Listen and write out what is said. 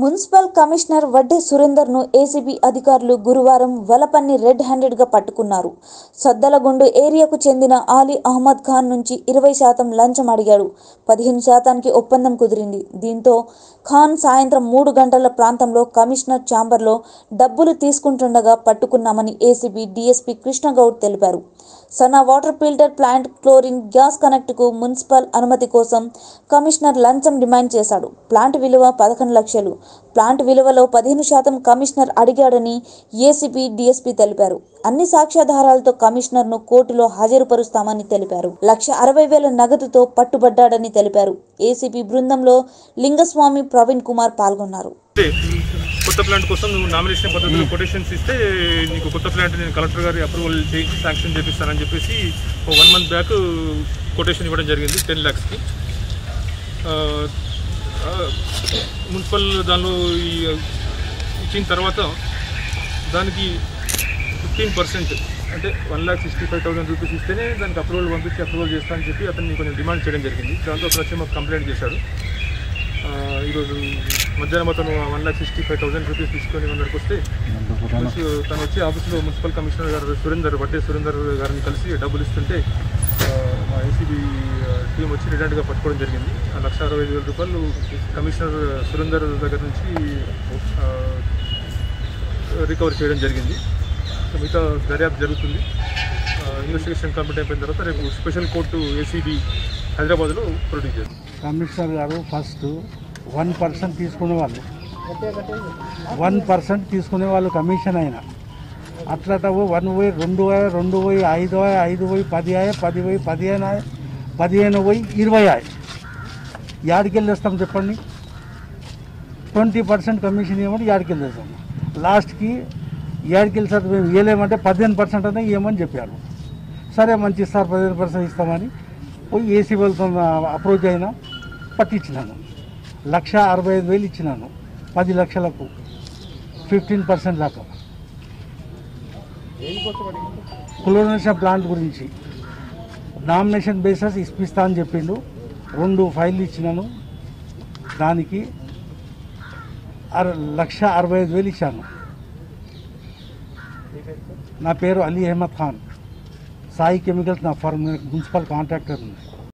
municipal commissioner Vadde Surender ను ACB అధికారులు గురువారం వలపన్ని రెడ్ హ్యాండెడ్ గా పట్టుకున్నారు సద్దలగుండు ఏరియాకు చెందిన ఆలీ అహ్మద్ ఖాన్ నుంచి ఇరవై శాతం లంచం అడిగాడు పదిహేను శాతానికి ఒప్పందం కుదిరింది దీంతో ఖాన్ సాయంత్రం మూడు గంటల ప్రాంతంలో కమిషనర్ ఛాంబర్లో డబ్బులు తీసుకుంటుండగా పట్టుకున్నామని ఏసీబీ డీఎస్పీ కృష్ణగౌడ్ తెలిపారు Sana water filter plant chlorine gas కనెక్ట్కు మున్సిపల్ అనుమతి కోసం కమిషనర్ లంచం డిమాండ్ చేశాడు ప్లాంట్ విలువ పదకొండు లక్షలు ప్లాంట్ విలువలో పదిహేను శాతం కమిషనర్ అడిగాడని ఏసీపీ డీఎస్పీ తెలిపారు అన్ని సాక్ష్యాధారాలతో కమిషనర్ను కోర్టులో హాజరుపరుస్తామని తెలిపారు లక్ష అరవై వేల నగదుతో పట్టుబడ్డాడని తెలిపారు ఏసీపీ బృందంలో లింగస్వామి ప్రవీణ్ కుమార్ పాల్గొన్నారు అంటే కొత్త ప్లాంట్ కోసం నువ్వు నామినేషన్ పద్ధతిలో కొటేషన్స్ ఇస్తే నీకు కొత్త ప్లాంట్ నేను కలెక్టర్ గారి అప్రూవల్ చేయించి శాంక్షన్ చేపిస్తానని చెప్పేసి ఒక వన్ మంత్ బ్యాక్ కొటేషన్ ఇవ్వడం జరిగింది టెన్ ల్యాక్స్కి మున్సిపల్ దానిలో ఈ ఇచ్చిన తర్వాత దానికి ఫిఫ్టీన్ పర్సెంట్ అంటే one lakh sixty five thousand rupees ఇస్తేనే దానికి అప్రూవల్ పంపించి అప్రూవల్ చేస్తా అని చెప్పి అతన్ని కొంచెం డిమాండ్ చేయడం జరిగింది దాంతో అతను వచ్చి మాకు కంప్లైంట్ చేశాడు ఆ, ఈరోజు మధ్యాహ్నం అతను one lakh sixty five thousand rupees తీసుకొని మనకు వస్తే మున్సి- తను వచ్చి ఆఫీస్లో మున్సిపల్ కమిషనర్ గారు సురేందర్ వడ్డే సురేందర్ గారిని కలిసి డబ్బులు ఇస్తుంటే ఆ, మా ఏసీబీ టీం వచ్చి రిటర్న్గా పట్టుకోవడం జరిగింది ఆ లక్ష అరవై ఐదు వేల రూపాయలు కమిషనర్ సురేందర్ దగ్గర నుంచి ఆ, రికవర్ చేయడం జరిగింది సో మిగతా దర్యాప్తు జరుగుతుంది ఆ, ఇన్వెస్టిగేషన్ కంప్లీట్ అయిపోయిన తర్వాత రేపు స్పెషల్ కోర్టు ఏసీబీ హైదరాబాద్లో ప్రొడ్యూస్ చేస్తుంది కమిషనర్ గారు ఫస్ట్ వన్ పర్సెంట్ తీసుకునే వాళ్ళు వన్ పర్సెంట్ తీసుకునే వాళ్ళు కమిషన్ అయినా అట్లా వన్ పోయి రెండు పోయి రెండు పోయి ఐదు పోయి ఐదు పోయి పది ఆయే పది పోయి పదిహేను ఆయే పదిహేను పోయి ఇరవై ఆయే యాడికి వెళ్ళేస్తాం చెప్పండి ట్వంటీ పర్సెంట్ కమిషన్ ఇవ్వమంటే యాడికి వెళ్ళేస్తాం లాస్ట్కి యాడికి వెళ్ళి సార్ మేము ఇవ్వలేమంటే పదిహేను పర్సెంట్ అనే ఇవ్వమని చెప్పారు సరే మంచి ఇస్తారు పదిహేను పర్సెంట్ ఇస్తామని పోయి ఏసీ వాళ్ళతో అప్రోచ్ అయినా పట్టించినాను లక్ష అరవై ఐదు వేలు ఇచ్చినాను పది లక్షలకు ఫిఫ్టీన్ పర్సెంట్ దాకా క్లోరినేషన్ ప్లాంట్ గురించి నామినేషన్ బేసెస్ ఇప్పిస్తా అని చెప్పిండు రెండు ఫైళ్ళు ఇచ్చినాను దానికి అర లక్ష అరవై ఐదు వేలు ఇచ్చాను నా పేరు అలీ అహ్మద్ ఖాన్ సాయి కెమికల్స్ నా ఫార్మ్ మున్సిపల్ కాంట్రాక్టర్ ఉంది